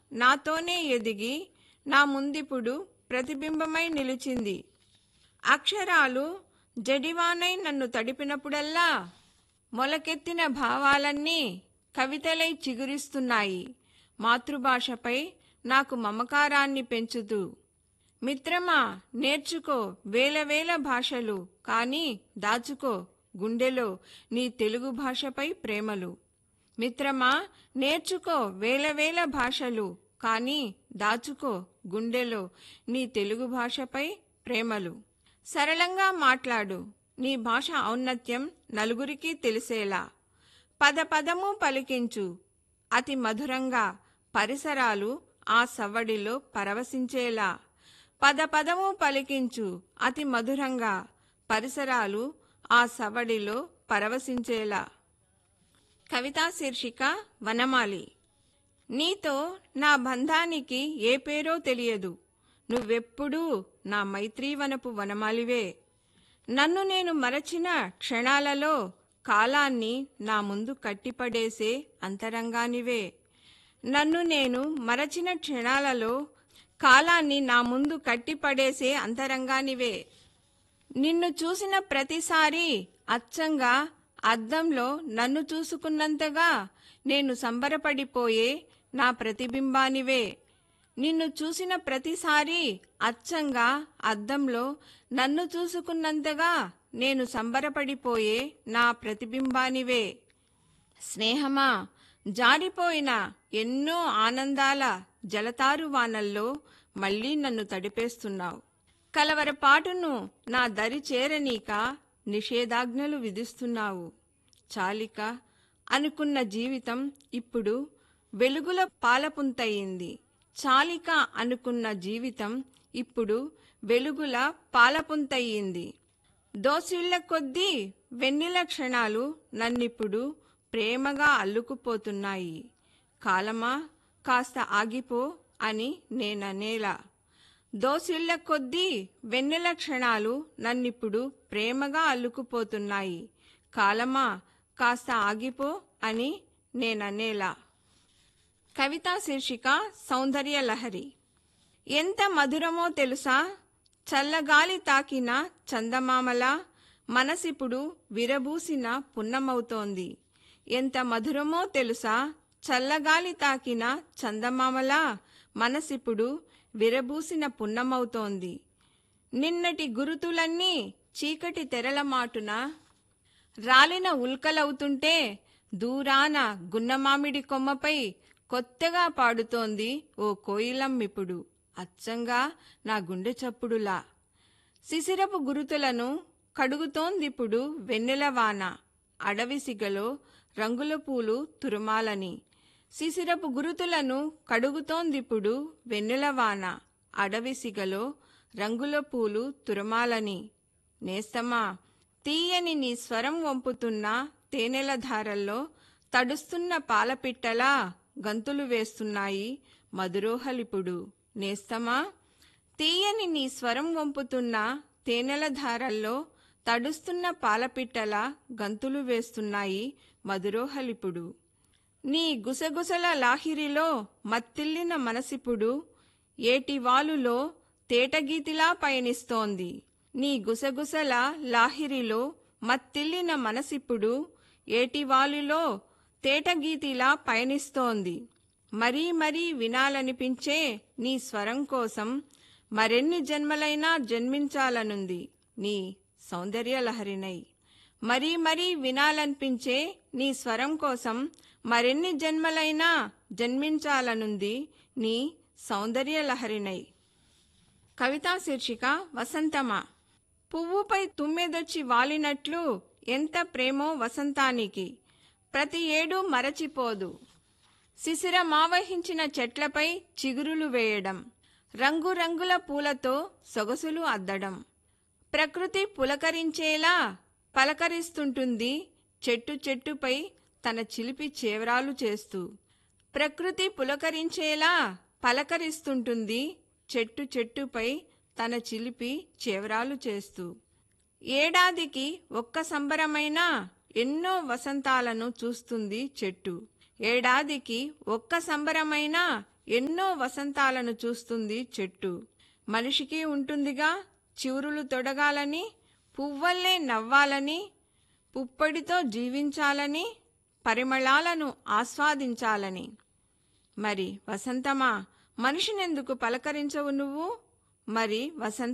నాతోనే ఎదిగి నా ముందిప్పుడు ప్రతిబింబమై నిలిచింది అక్షరాలు జడివానై నన్ను తడిపినప్పుడల్లా మొలకెత్తిన భావాలన్నీ కవితలై చిగురిస్తున్నాయి మాతృభాషపై నాకు మమకారాన్ని పెంచుతూ మిత్రమా నేర్చుకో వేల వేల భాషలు కానీ దాచుకో గుండెలో నీ తెలుగు భాషపై ప్రేమలు మిత్రమా నేర్చుకో వేల వేల భాషలు కానీ దాచుకో గుండెలో నీ తెలుగు భాషపై ప్రేమలు సరళంగా మాట్లాడు నీ భాష ఔన్నత్యం నలుగురికి తెలిసేలా పద పదము పలికించు అతి మధురంగా పరిసరాలు ఆ సవ్వడిలో పరవశించేలా పద పదము పలికించు అతి మధురంగా పరిసరాలు ఆ సవ్వడిలో పరవశించేలా కవితా శీర్షిక వనమాలి నీతో నా బంధానికి ఏ పేరో తెలియదు నువ్వెప్పుడూ నా మైత్రీవనపు వనమాలివే నన్ను నేను మరచిన క్షణాలలో కాలాన్ని నా ముందు కట్టిపడేసే అంతరంగానివే నన్ను నేను మరచిన క్షణాలలో కాలాన్ని నా ముందు కట్టిపడేసే అంతరంగానివే నిన్ను చూసిన ప్రతిసారి అచ్చంగా అద్దంలో నన్ను చూసుకున్నంతగా నేను సంబరపడిపోయే నా ప్రతిబింబానివే నిన్ను చూసిన ప్రతిసారి అచ్చంగా అద్దంలో నన్ను చూసుకున్నంతగా నేను సంబరపడిపోయే నా ప్రతిబింబానివే స్నేహమా జారిపోయిన ఎన్నో ఆనందాల జలతారు వానల్లో మళ్ళీ నన్ను తడిపేస్తున్నావు కలవరపాటును నా దరి చేరనీక నిషేధాజ్ఞలు విధిస్తున్నావు చాలిక అనుకున్న జీవితం ఇప్పుడు వెలుగుల పాలపుంతయింది చాలిక అనుకున్న జీవితం ఇప్పుడు వెలుగుల పాలపుంతయింది దోసిళ్ల కొద్దీ వెన్నెల క్షణాలు నన్నిప్పుడు ప్రేమగా అల్లుకుపోతున్నాయి కాలమా కాస్త ఆగిపో అని నేననేలా దోసిళ్ల కొద్దీ వెన్నెల క్షణాలు నన్నిప్పుడు ప్రేమగా అల్లుకుపోతున్నాయి కాలమా కాస్త ఆగిపో అని నేననేలా కవితా శీర్షిక సౌందర్య లహరి ఎంత మధురమో తెలుసా చల్లగాలి తాకిన చందమామలా మనసిప్పుడు విరబూసిన పున్నమవుతోంది ఎంత మధురమో తెలుసా చల్లగాలి తాకిన చందమామలా మనసిప్పుడు విరబూసిన పున్నమవుతోంది నిన్నటి గురుతులన్నీ చీకటి తెరల మాటున రాలిన ఉల్కలవుతుంటే దూరాన గున్నమామిడి కొమ్మపై కొత్తగా పాడుతోంది ఓ కోయిలమ్మిప్పుడు అచ్చంగా నా గుండె చప్పుడులా శిశిరపు గురుతులను కడుగుతోందిప్పుడు వెన్నెలవాన అడవి సిగలో రంగుల పూలు తురుమాలని శిశిరపు గురుతులను కడుగుతోందిప్పుడు వెన్నెలవాన అడవి సిగలో రంగుల పూలు తురమాలని నేస్తమా తీయని నీ స్వరం వంపుతున్న తేనెల ధారల్లో తడుస్తున్న పాలపిట్టలా గంతులు వేస్తున్నాయి మధురోహలిపుడు నేస్తమా తీయని నీ స్వరం వంపుతున్న తేనెల ధారల్లో తడుస్తున్న పాలపిట్టలా గంతులు వేస్తున్నాయి మధురోహలిపుడు నీ గుసగుసల లాహిరిలో మత్తిల్లిన మనసిపుడు ఏటివాలులో తేటగీతిలా పయనిస్తోంది నీ గుసగుసల లాహిరిలో మత్తిల్లిన మనసిప్పుడు ఏటివాలులో తేటగీతిలా పయనిస్తోంది మరీ మరీ వినాలనిపించే నీ స్వరం కోసం మరెన్ని జన్మలైనా జన్మించాలనుంది నీ సౌందర్యలహరినై మరీ మరీ వినాలనిపించే నీ స్వరం కోసం మరెన్ని జన్మలైనా జన్మించాలనుంది నీ సౌందర్యలహరినై కవితా శీర్షిక వసంతమా పువ్వుపై తుమ్మెదొచ్చి వాలినట్లు ఎంత ప్రేమో వసంతానికి ప్రతి ఏడు మరచిపోదు శిశిరమావహించిన చెట్లపై చిగురులు వేయడం రంగురంగుల పూలతో సొగసులు అద్దడం ప్రకృతి పులకరించేలా పలకరిస్తుంటుంది చెట్టు చెట్టుపై తన చిలిపి చేవరాలు చేస్తూ ప్రకృతి పులకరించేలా పలకరిస్తుంటుంది చెట్టు చెట్టుపై తన చిలిపి చేవరాలు చేస్తూ ఏడాదికి ఒక్క సంబరమైన ఎన్నో వసంతాలను చూస్తుంది చెట్టు ఏడాదికి ఒక్క సంబరమైన ఎన్నో వసంతాలను చూస్తుంది చెట్టు మనిషికి ఉంటుందిగా చివురులు తొడగాలని పువ్వల్లే నవ్వాలని పుప్పడితో జీవించాలని పరిమళాలను ఆస్వాదించాలని మరి వసంతమా మనిషినెందుకు పలకరించవు నువ్వు మరి వసంత